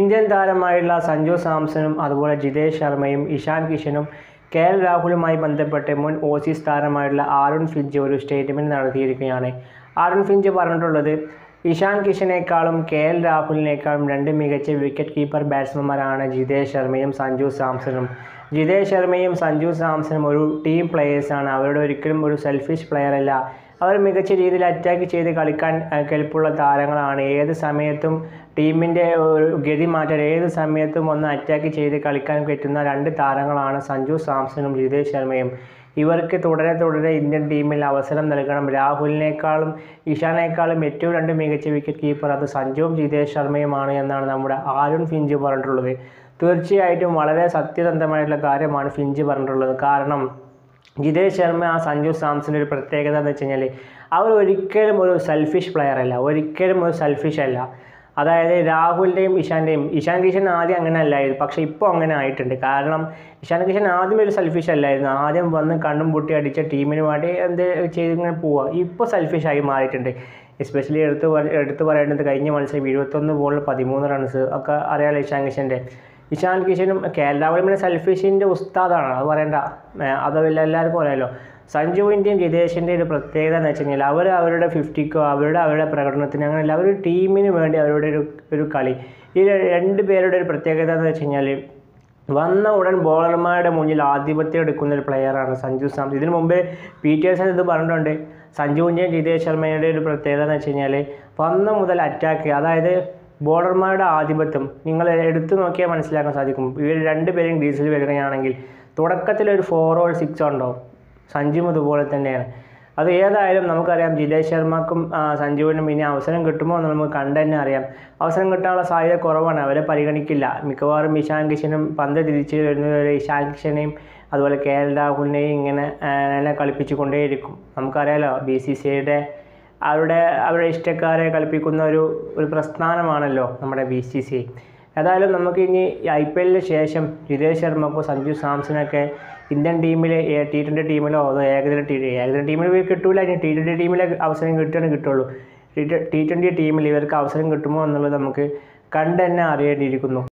Indian താരമായുള്ള Sanju സാംസണും അതുപോലെ ജിതേഷ് ശർമ്മയും ഇഷാൻ കിഷനും കെ എൽ രാഹുലുമായി ബന്ധപ്പെട്ട് മുൻ ഓസീസ് താരമായിട്ടുള്ള ആരുൺ ഫിഞ്ച് ഒരു സ്റ്റേറ്റ്മെൻറ്റ് നടത്തിയിരിക്കുകയാണ് ആരുൺ ഫിഞ്ച് പറഞ്ഞിട്ടുള്ളത് ഇഷാൻ കിഷനേക്കാളും കെ എൽ രാഹുലിനേക്കാളും രണ്ട് മികച്ച വിക്കറ്റ് കീപ്പർ ബാറ്റ്സ്മാൻമാരാണ് ജിതേഷ് ശർമ്മയും സഞ്ജു സാംസണും ജിതേഷ് ശർമ്മയും സഞ്ജു സാംസണും ഒരു ടീം പ്ലെയേഴ്സാണ് അവരുടെ ഒരിക്കലും ഒരു സെൽഫിഷ് പ്ലെയർ അല്ല അവർ മികച്ച രീതിയിൽ അറ്റാക്ക് ചെയ്ത് കളിക്കാൻ അഹ് കെൽപ്പുള്ള താരങ്ങളാണ് ഏത് സമയത്തും ടീമിൻ്റെ ഒരു ഗതി മാറ്റാൻ ഏത് സമയത്തും ഒന്ന് അറ്റാക്ക് ചെയ്ത് കളിക്കാൻ പറ്റുന്ന രണ്ട് താരങ്ങളാണ് സഞ്ജു സാംസണും ജിതേഷ് ശർമ്മയും ഇവർക്ക് തുടരെ തുടരെ ഇന്ത്യൻ ടീമിൽ അവസരം നൽകണം രാഹുലിനേക്കാളും ഇഷാനേക്കാളും ഏറ്റവും രണ്ട് മികച്ച വിക്കറ്റ് കീപ്പർ അത് സഞ്ജുവും ജിതേഷ് ശർമ്മയുമാണ് എന്നാണ് നമ്മുടെ ആരുൺ ഫിഞ്ച് പറഞ്ഞിട്ടുള്ളത് തീർച്ചയായിട്ടും വളരെ സത്യസന്ധമായിട്ടുള്ള കാര്യമാണ് ഫിഞ്ച് പറഞ്ഞിട്ടുള്ളത് കാരണം ജിതേഷ് ശർമ്മ ആ സഞ്ജു സാംസൻ്റെ ഒരു പ്രത്യേകത എന്ന് വെച്ച് കഴിഞ്ഞാൽ അവർ ഒരിക്കലും ഒരു സെൽഫിഷ് പ്ലെയർ അല്ല ഒരിക്കലും ഒരു സെൽഫിഷ് അല്ല അതായത് രാഹുലിൻ്റെയും ഇഷാൻ്റെയും ഇഷാൻ കിഷൻ ആദ്യം അങ്ങനെ അല്ലായിരുന്നു പക്ഷേ ഇപ്പോൾ അങ്ങനെ ആയിട്ടുണ്ട് കാരണം ഇഷാൻ കിഷൻ ആദ്യം ഒരു സെൽഫിഷ് അല്ലായിരുന്നു ആദ്യം വന്ന് കണ്ണും പൊട്ടി അടിച്ച ടീമിന് വേണ്ടി എന്ത് ചെയ്തിങ്ങനെ പോവുക ഇപ്പോൾ സെൽഫിഷ് ആയി മാറിയിട്ടുണ്ട് എസ്പെഷ്യലി എടുത്ത് പറ- എടുത്ത് പറയേണ്ടത് കഴിഞ്ഞ മത്സരം ഇരുപത്തൊന്ന് ബോളിൽ പതിമൂന്ന് റൺസ് ഒക്കെ അറിയാലോ ഇഷാൻ കിഷൻ്റെ ഇഷാൻ കിഷനും കെ എൽ രാഹുലും പിന്നെ സെൽഫിഷിൻ്റെ ഉസ്താദാണ് അത് പറയണ്ട ഏഹ് അത് എല്ലാ- എല്ലാവർക്കും അറിയാലോ സഞ്ജുവിൻ്റെയും ജിതേഷിൻ്റെയും ഒരു പ്രത്യേകത എന്ന് വെച്ച് കഴിഞ്ഞാൽ അവർ അവരുടെ ഫിഫ്റ്റിക്കോ അവരുടെ അവരുടെ പ്രകടനത്തിന് അങ്ങനെയല്ല അവർ ടീമിന് വേണ്ടി അവരുടെ ഒരു ഒരു കളി ഈ രണ്ട് പേരുടെ ഒരു പ്രത്യേകത എന്ന് വെച്ച് കഴിഞ്ഞാൽ വന്ന ഉടൻ ബോളർമാരുടെ മുന്നിൽ ആധിപത്യം എടുക്കുന്ന ഒരു പ്ലെയറാണ് സഞ്ജു സാംസൺ ഇതിനു മുമ്പേ പീറ്റേഴ്സൺ ഇത് പറഞ്ഞിട്ടുണ്ട് സഞ്ജുവിൻ്റെയും ജിതേഷ് ശർമ്മയുടെ ഒരു പ്രത്യേകത എന്ന് വെച്ച് കഴിഞ്ഞാൽ വന്ന മുതൽ അറ്റാക്ക് അതായത് ബോളർമാരുടെ ആധിപത്യം നിങ്ങൾ എടുത്തു നോക്കിയാൽ മനസ്സിലാക്കാൻ സാധിക്കും ഇവർ രണ്ടുപേരും ഗ്രീസിൽ വരികയാണെങ്കിൽ തുടക്കത്തിൽ ഒരു ഫോറോ ഒരു സിക്സോ ഉണ്ടാവും സഞ്ജുവും ഇതുപോലെ തന്നെയാണ് അത് ഏതായാലും നമുക്കറിയാം ജിതേഷ് ശർമ്മക്കും ആ, സഞ്ജുവിനും ഇനി അവസരം കിട്ടുമോ എന്ന് നമുക്ക് കണ്ടു തന്നെ അറിയാം അവസരം കിട്ടാനുള്ള സാധ്യത കുറവാണ് അവരെ പരിഗണിക്കില്ല മിക്കവാറും ഇഷാൻ കിഷനും പന്ത് തിരിച്ച് വരുന്നവരെ ഇഷാൻ കിഷനെയും അതുപോലെ കെ എൽ രാഹുലിനെയും ഇങ്ങനെ ആ, ഇങ്ങനെ കളിപ്പിച്ചു കൊണ്ടേയിരിക്കും നമുക്കറിയാലോ ബി സി സി ഐയുടെ അവരുടെ അവരുടെ ഇഷ്ടക്കാരെ കളിപ്പിക്കുന്ന ഒരു ഒരു പ്രസ്ഥാനമാണല്ലോ നമ്മുടെ ബി സി സി ഐ ഏതായാലും നമുക്ക് ഇനി ഐ പി എല്ലിന് ശേഷം ജിതേഷ് ശർമ്മക്കോ സഞ്ജു സാംസണൊക്കെ ഇന്ത്യൻ ടീമിൽ ടി ട്വൻ്റി ടീമിലോ അതോ ഏകദിന ടീ ഏകദിന ടീമിൽ പോയി കിട്ടൂല ഇനി ടി ട്വൻ്റി ടീമിലെ അവസരം കിട്ടുകയാണ് കിട്ടുള്ളൂ ടി ട്വൻ്റി ടീമിൽ ഇവർക്ക് അവസരം കിട്ടുമോ എന്നുള്ളത് നമുക്ക് കണ്ട് തന്നെ അറിയേണ്ടിയിരിക്കുന്നു